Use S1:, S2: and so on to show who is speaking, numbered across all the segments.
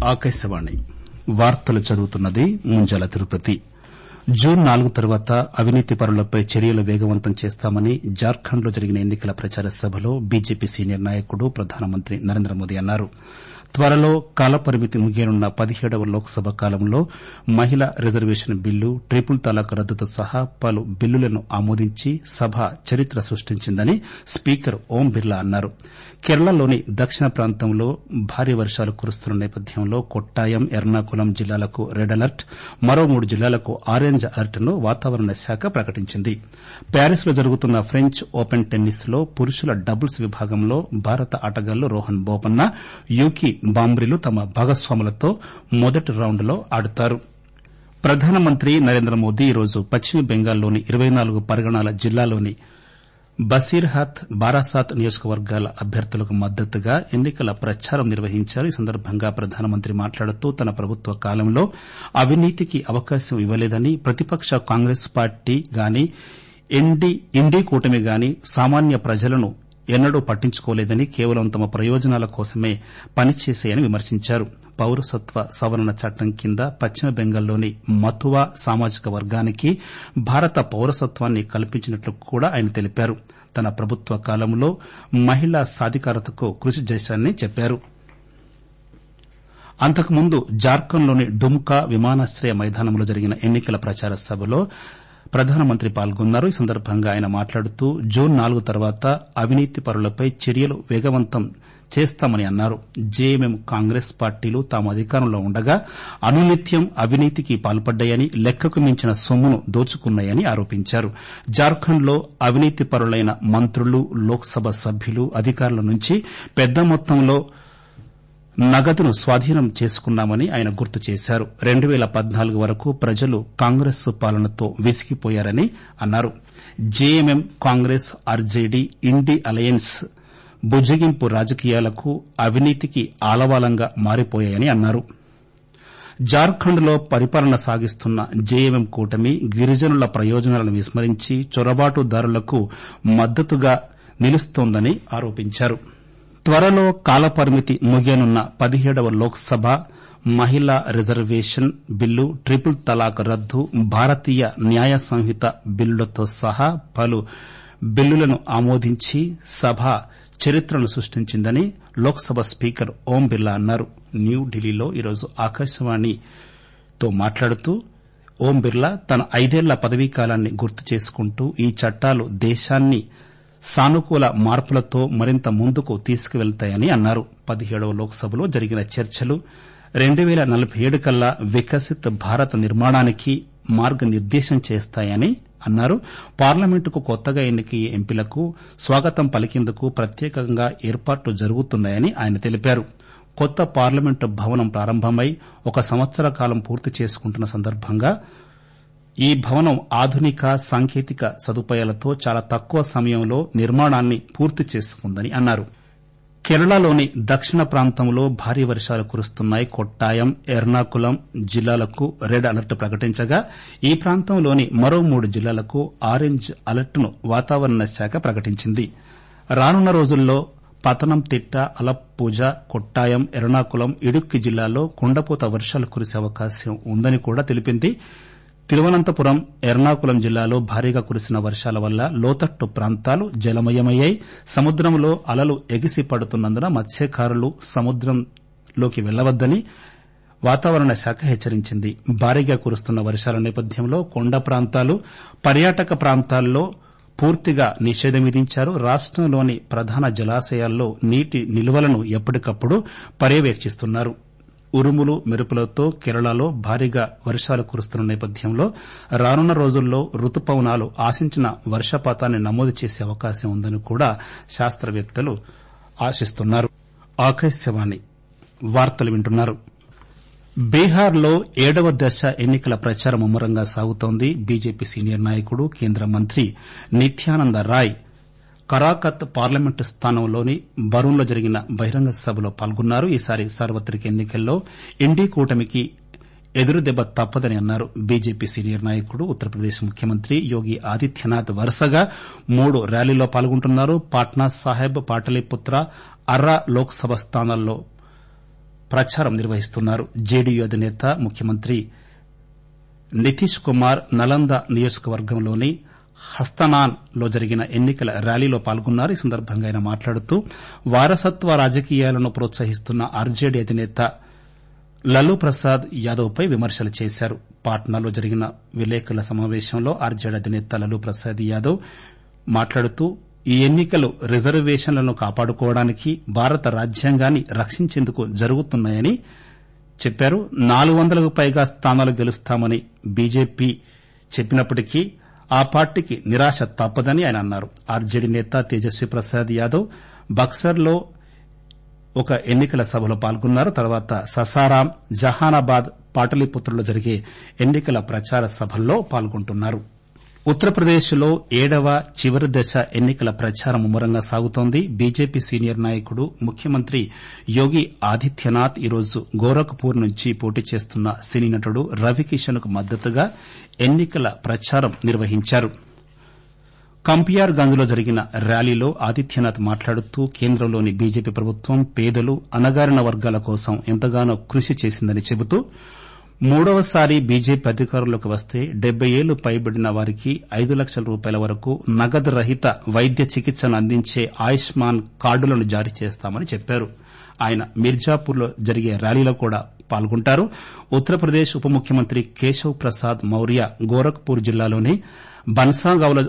S1: ఆకాశవాణి వార్తలు చదువుతున్నది ముంజాల తిరుపతి జూన్ నాలుగు తర్వాత అవినీతి పరులపై చర్యలు వేగవంతం చేస్తామని జార్ఖండ్ లో జరిగిన ఎన్ని కల ప్రచార సభలో బీజేపీ సీనియర్ నాయకుడు ప్రధానమంత్రి నరేంద్ర మోదీ అన్నారు త్వరలో కాలపరిమితి ముగియనున్న పదిహేడవ లోక్సభ కాలంలో మహిళా రిజర్వేషన్ బిల్లు ట్రిపుల్ తలాక్ రద్దుతో సహా పలు బిల్లులను ఆమోదించి సభ చరిత్ర సృష్టించిందని స్పీకర్ ఓం బిర్లా అన్నారు కేరళలోని దక్షిణ ప్రాంతంలో భారీ వర్షాలు కురుస్తున్న నేపథ్యంలో కొట్టాయం ఎర్నాకులం జిల్లాలకు రెడ్ అలర్ట్ మరో మూడు జిల్లాలకు ఆరెంజ్ అలర్ట్ ను వాతావరణ శాఖ ప్రకటించింది ప్యారిస్ లో జరుగుతున్న ఫ్రెంచ్ ఓపెన్ టెన్నిస్ లో పురుషుల డబుల్స్ విభాగంలో భారత ఆటగాళ్లు రోహన్ బోపన్న యూకీ బాంబ్రీలు తమ భాగస్వాములతో మొదటి రౌండ్ లో ఆడతారు ప్రధానమంత్రి నరేంద్ర మోదీ ఈరోజు పశ్చిమ బెంగాల్లోని ఇరవై నాలుగు పరగణాల జిల్లాలోని బసీర్హాత్ బారాసాత్ నియోజకవర్గాల అభ్యర్థులకు మద్దతుగా ఎన్ని కల ప్రచారం నిర్వహించారు ఈ సందర్భంగా ప్రధానమంత్రి మాట్లాడుతూ తన ప్రభుత్వ కాలంలో అవినీతికి అవకాశం ఇవ్వలేదని ప్రతిపక్ష కాంగ్రెస్ పార్టీ గాని ఇండీ కూటమి గాని సామాన్య ప్రజలను ఎన్నడూ పట్టించుకోలేదని కేవలం తమ ప్రయోజనాల కోసమే పనిచేశాయని విమర్శించారు పౌరసత్వ సవరణ చట్టం కింద పశ్చిమ బెంగాల్లోని మతువా సామాజిక వర్గానికి భారత పౌరసత్వాన్ని కల్పించినట్లు కూడా ఆయన తెలిపారు తన ప్రభుత్వ కాలంలో మహిళా సాధికారతకు కృషి చేశారని చెప్పారు అంతకుముందు జార్ఖండ్లోని డుమ్కా విమానాశ్రయ మైదానంలో జరిగిన ఎన్ని కల ప్రచార సభలో ప్రధానమంత్రి పాల్గొన్నారు ఈ సందర్భంగా ఆయన మాట్లాడుతూ జూన్ నాలుగు తర్వాత అవినీతి పరులపై చర్యలు వేగవంతం చేస్తామని అన్నారు జేఎంఎం కాంగ్రెస్ పార్టీలు తాము అధికారంలో ఉండగా అనునిత్యం అవినీతికి పాల్పడ్డాయని లెక్కకు మించిన సొమ్మును దోచుకున్నాయని ఆరోపించారు జార్ఖండ్లో అవినీతి పరులైన మంత్రులు లోక్సభ సభ్యులు అధికారుల నుంచి పెద్ద మొత్తంలో నగదును స్వాధీనం చేసుకున్నామని ఆయన గుర్తు చేశారు రెండు పేల పద్నాలుగు వరకు ప్రజలు కాంగ్రెస్ పాలనతో విసిగిపోయారని అన్నారు జేఎంఎం కాంగ్రెస్ ఆర్జేడీ ఇండీ అలయన్స్ బుజ్జగింపు రాజకీయాలకు అవినీతికి ఆలవాలంగా మారిపోయాయని అన్నారు జార్ఖండ్లో పరిపాలన సాగిస్తున్న జేఎంఎం కూటమి గిరిజనుల ప్రయోజనాలను విస్మరించి చొరబాటుదారులకు మద్దతుగా నిలుస్తోందని ఆరోపించారు త్వరలో కాలపరిమితి ముగియనున్న పదిహేడవ లోక్సభ మహిళా రిజర్వేషన్ బిల్లు ట్రిపుల్ తలాక్ రద్దు భారతీయ న్యాయ సంహిత బిల్లులతో సహా పలు బిల్లులను ఆమోదించి సభ చరిత్రను సృష్టించిందని లోక్సభ స్పీకర్ ఓం బిర్లా అన్నారు న్యూఢిల్లీలో ఈరోజు ఆకాశవాణితో మాట్లాడుతూ ఓం బిర్లా తన ఐదేళ్ల పదవీకాలాన్ని గుర్తు చేసుకుంటూ ఈ చట్టాలు దేశాన్ని సానుకూల మార్పులతో మరింత ముందుకు తీసుకువెళతాయని అన్నారు పదిహేడవ లోక్సభలో జరిగిన చర్చలు రెండు పేల నలబై ఏడు కల్లా వికసిత్ భారత్ నిర్మాణానికి మార్గనిర్దేశం చేస్తాయని అన్నారు పార్లమెంటుకు కొత్తగా ఎన్నికయ్యే ఎంపీలకు స్వాగతం పలికేందుకు ప్రత్యేకంగా ఏర్పాట్లు జరుగుతున్నాయని ఆయన తెలిపారు కొత్త పార్లమెంటు భవనం ప్రారంభమై ఒక సంవత్సర కాలం పూర్తి చేసుకుంటున్న సందర్భంగా ఈ భవనం ఆధునిక సాంకేతిక సదుపాయాలతో చాలా తక్కువ సమయంలో నిర్మాణాన్ని పూర్తి చేసుకుందని అన్నారు కేరళలోని దక్షిణ ప్రాంతంలో భారీ వర్షాలు కురుస్తున్నాయి కొట్టాయం ఎర్నాకులం జిల్లాలకు రెడ్ అలర్ట్ ప్రకటించగా ఈ ప్రాంతంలోని మరో మూడు జిల్లాలకు ఆరెంజ్ అలర్ట్ ను వాతావరణ శాఖ ప్రకటించింది రానున్న రోజుల్లో పతనంతిట్ట అలప్పూజ కొట్టాయం ఎర్నాకులం ఇడుక్కి జిల్లాల్లో కుండపోత వర్షాలు కురిసే అవకాశం ఉందని కూడా తెలిపింది తిరువనంతపురం ఎర్నాకులం జిల్లాలో భారీగా కురిసిన వర్షాల వల్ల లోతట్టు ప్రాంతాలు జలమయమయ్యాయి సముద్రంలో అలలు ఎగిసి పడుతున్నందున మత్స్యకారులు సముద్రంలోకి వెళ్లవద్దని వాతావరణ శాఖ హెచ్చరించింది భారీగా కురుస్తున్న వర్షాల నేపథ్యంలో కొండ ప్రాంతాలు పర్యాటక ప్రాంతాల్లో పూర్తిగా నిషేధం విధించారు రాష్టంలోని ప్రధాన జలాశయాల్లో నీటి నిల్వలను ఎప్పటికప్పుడు పర్యవేక్షిస్తున్నారు ఉరుములు మెరుపులతో కేరళలో భారీగా వర్షాలు కురుస్తున్న నేపథ్యంలో రానున్న రోజుల్లో రుతుపవనాలు ఆశించిన వర్షపాతాన్ని నమోదు చేసే అవకాశం ఉందని కూడా శాస్త్రవేత్తలు ఆశిస్తున్నారు బీహార్లో ఏడవ దశ ఎన్ని కల ప్రచారం ముమ్మరంగా సాగుతోంది బీజేపీ సీనియర్ నాయకుడు కేంద్ర మంత్రి నిత్యానంద రాయ్ కరాకత్ పార్లమెంటు స్థానంలోని బరూన్లో జరిగిన బహిరంగ సభలో పాల్గొన్నారు ఈసారి సార్వత్రిక ఎన్నికల్లో ఎన్డీ కూటమికి ఎదురుదెబ్బ తప్పదని అన్నారు బీజేపీ సీనియర్ నాయకుడు ఉత్తరప్రదేశ్ ముఖ్యమంత్రి యోగి ఆదిత్యనాథ్ వరుసగా మూడు ర్యాలీల్లో పాల్గొంటున్నారు పాట్నా సాహెబ్ పాటలీపుత్ర అర్రా లోక్సభ స్థానాల్లో ప్రచారం నిర్వహిస్తున్నారు జేడీయూ అధినేత ముఖ్యమంత్రి నితీష్ కుమార్ నలంద నియోజకవర్గంలోని హస్తనాన్ లో జరిగిన ఎన్నికల ర్యాలీలో పాల్గొన్నారు ఈ సందర్భంగా ఆయన మాట్లాడుతూ వారసత్వ రాజకీయాలను ప్రోత్సహిస్తున్న ఆర్జేడీ అధినేత లలూ ప్రసాద్ యాదవ్ పై విమర్శలు చేశారు పాట్నాలో జరిగిన విలేకరుల సమావేశంలో ఆర్జేడీ అధినేత లలూ ప్రసాద్ యాదవ్ మాట్లాడుతూ ఈ ఎన్నికలు రిజర్వేషన్లను కాపాడుకోవడానికి భారత రాజ్యాంగాన్ని రక్షించేందుకు జరుగుతున్నాయని చెప్పారు నాలుగు వందలకు పైగా స్థానాలు గెలుస్తామని బీజేపీ చెప్పినప్పటికీ ఆ పార్టీకి నిరాశ తప్పదని ఆయన అన్నారు ఆర్జేడీ నేత తేజస్వీ ప్రసాద్ యాదవ్ బక్సర్లో ఒక ఎన్నికల సభలో పాల్గొన్నారు తర్వాత ససారాం జహానాబాద్ పాటలీపుత్రలో జరిగే ఎన్నికల ప్రచార సభల్లో పాల్గొంటున్నారు ఉత్తరప్రదేశ్ లో ఏడవ చివరి దశ ఎన్నికల ప్రచారం ముమ్మరంగా సాగుతోంది బీజేపీ సీనియర్ నాయకుడు ముఖ్యమంత్రి యోగి ఆదిత్యనాథ్ ఈరోజు గోరఖ్పూర్ నుంచి పోటీ చేస్తున్న సినీ నటుడు రవికిషన్ కు మద్దతుగా ఎన్నికల ప్రచారం నిర్వహించారు కంపియార్ గంజ్లో జరిగిన ర్యాలీలో ఆదిత్యనాథ్ మాట్లాడుతూ కేంద్రంలోని బీజేపీ ప్రభుత్వం పేదలు అణగారిన వర్గాల కోసం ఎంతగానో కృషి చేసిందని చెబుతూ మూడవసారి బీజేపీ అధికారంలోకి వస్తే డెబ్బై ఏళ్లు పైబడిన వారికి ఐదు లక్షల రూపాయల వరకు నగదు రహిత వైద్య చికిత్సను అందించే ఆయుష్మాన్ కార్డులను జారీ చేస్తామని చెప్పారు ఆయన మిర్జాపూర్లో జరిగే ర్యాలీలో కూడా పాల్గొంటారు ఉత్తరప్రదేశ్ ఉప ముఖ్యమంత్రి కేశవ్ ప్రసాద్ మౌర్య గోరఖ్పూర్ జిల్లాలోని బన్సాగావ్లో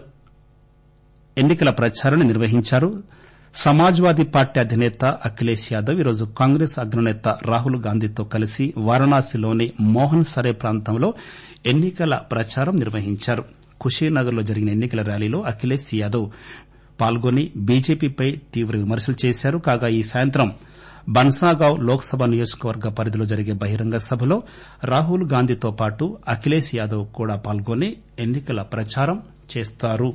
S1: ఎన్నికల ప్రచారాన్ని నిర్వహించారు సమాజ్వాదీ పార్టీ అధినేత అఖిలేష్ యాదవ్ ఈరోజు కాంగ్రెస్ అగ్రనేత రాహుల్ గాంధీతో కలిసి వారణాసిలోని మోహన్ సరే ప్రాంతంలో ఎన్నికల ప్రచారం నిర్వహించారు కుషీనగర్లో జరిగిన ఎన్నికల ర్యాలీలో అఖిలేష్ యాదవ్ పాల్గొని బీజేపీపై తీవ్ర విమర్శలు చేశారు కాగా ఈ సాయంత్రం బన్సాగావ్ లోక్సభ నియోజకవర్గ పరిధిలో జరిగే బహిరంగ సభలో రాహుల్ గాంధీతో పాటు అఖిలేష్ యాదవ్ కూడా పాల్గొని ఎన్నికల ప్రచారం చేస్తారు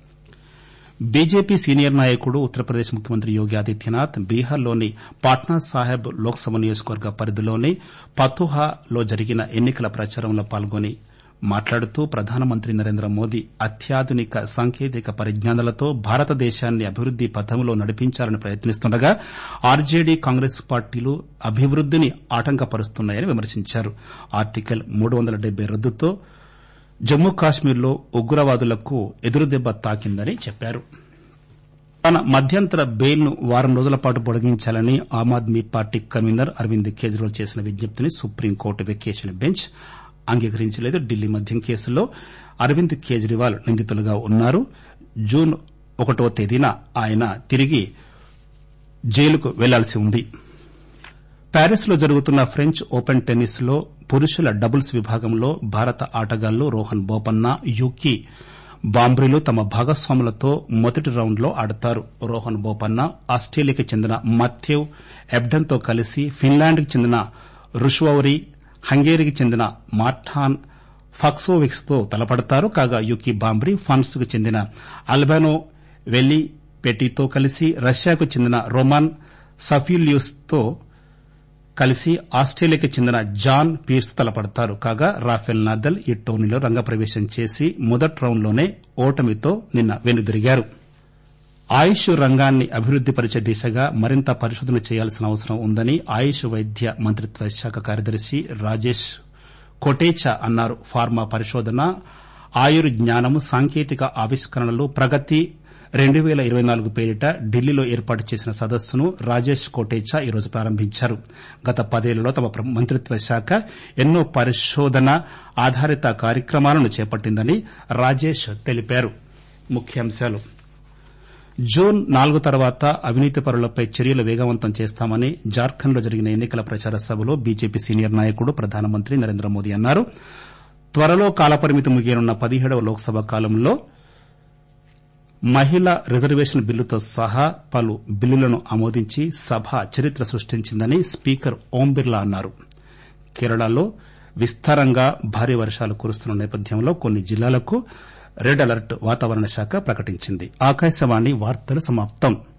S1: బీజేపీ సీనియర్ నాయకుడు ఉత్తరప్రదేశ్ ముఖ్యమంత్రి యోగి ఆదిత్యనాథ్ బీహార్లోని పాట్నా సాహెబ్ లోక్సభ నియోజకవర్గ పరిధిలోని పతుహాలో జరిగిన ఎన్నికల ప్రచారంలో పాల్గొని మాట్లాడుతూ ప్రధానమంత్రి నరేంద్ర మోదీ అత్యాధునిక సాంకేతిక పరిజ్ఞానాలతో భారతదేశాన్ని అభివృద్ది పథంలో నడిపించాలని ప్రయత్నిస్తుండగా ఆర్జేడీ కాంగ్రెస్ పార్టీలు అభివృద్దిని ఆటంకపరుస్తున్నాయని విమర్శించారు ఆర్టికల్ మూడు వందల డెబ్బై రద్దుతో జమ్మూ కాశ్మీర్లో ఉగ్రవాదులకు ఎదురుదెబ్బ తాకిందని చెప్పారు తన మధ్యంతర బెయిల్ను వారం రోజుల పాటు పొడిగించాలని ఆమ్ ఆద్మీ పార్టీ కన్వీనర్ అరవింద్ కేజ్రీవాల్ చేసిన విజ్ఞప్తిని సుప్రీంకోర్టు వెకేషన్ బెంచ్ అంగీకరించలేదు ఢిల్లీ మద్యం కేసులో అరవింద్ కేజ్రీవాల్ నిందితులుగా ఉన్నారు జూన్ ఒకటో తేదీన ఆయన తిరిగి జైలుకు వెళ్లాల్సి ఉంది ప్యారిస్ లో జరుగుతున్న ఫ్రెంచ్ ఓపెన్ టెన్నిస్ లో పురుషుల డబుల్స్ విభాగంలో భారత ఆటగాళ్లు రోహన్ బోపన్న యూకీ బాంబ్రీలు తమ భాగస్వాములతో మొదటి రౌండ్లో ఆడతారు రోహన్ బోపన్న ఆస్టేలియాకి చెందిన మథ్యవ్ ఎబ్డన్తో కలిసి ఫిన్లాండ్కి చెందిన రుష్వౌరి హంగేరీకి చెందిన మార్టాన్ ఫక్సోవిక్స్ తో తలపడతారు కాగా యూకీ బాంబ్రీ ఫ్రాన్స్ కు చెందిన అల్బానో వెల్లి పెటీతో కలిసి రష్యాకు చెందిన రొమాన్ సఫ్యూలియూస్ తో కలిసి ఆస్టేలియాకి చెందిన జాన్ పీర్స్ తలపడతారు కాగా రాఫెల్ నాదల్ ఈ టోర్నీలో రంగప్రవేశం చేసి మొదటి రౌండ్లోనే ఓటమితో నిన్న వెనుదిరిగారు ఆయుష్ రంగాన్ని అభివృద్ది పరిచే దిశగా మరింత పరిశోధన చేయాల్సిన అవసరం ఉందని ఆయుష్ వైద్య మంత్రిత్వ శాఖ కార్యదర్శి రాజేష్ కొటేచా అన్నారు ఫార్మా పరిశోధన ఆయుర్జ్ఞానం సాంకేతిక ఆవిష్కరణలు ప్రగతి రెండు పేల ఇరవై నాలుగు పేరిట ఢిల్లీలో ఏర్పాటు చేసిన సదస్సును రాజేష్ కోటేచా ఈరోజు ప్రారంభించారు గత పదేళ్లలో తమ మంత్రిత్వ శాఖ ఎన్నో పరిశోధన ఆధారిత కార్యక్రమాలను చేపట్టిందని రాజేష్ తెలిపారు ముఖ్యాంశాలు జూన్ నాలుగు తర్వాత అవినీతి పరులపై చర్యలు వేగవంతం చేస్తామని జార్ఖండ్లో జరిగిన ఎన్నికల ప్రచార సభలో బీజేపీ సీనియర్ నాయకుడు ప్రధానమంత్రి నరేంద్ర మోదీ అన్నారు త్వరలో కాలపరిమితి ముగియనున్న పదిహేడవ లోక్సభ కాలంలో మహిళా రిజర్వేషన్ బిల్లుతో సహా పలు బిల్లులను ఆమోదించి సభ చరిత్ర సృష్టించిందని స్పీకర్ ఓం బిర్లా అన్నారు కేరళలో విస్తారంగా భారీ వర్షాలు కురుస్తున్న నేపథ్యంలో కొన్ని జిల్లాలకు రెడ్ అలర్ట్ వాతావరణ శాఖ ప్రకటించింది ఆకాశవాణి వార్తలు సమాప్తం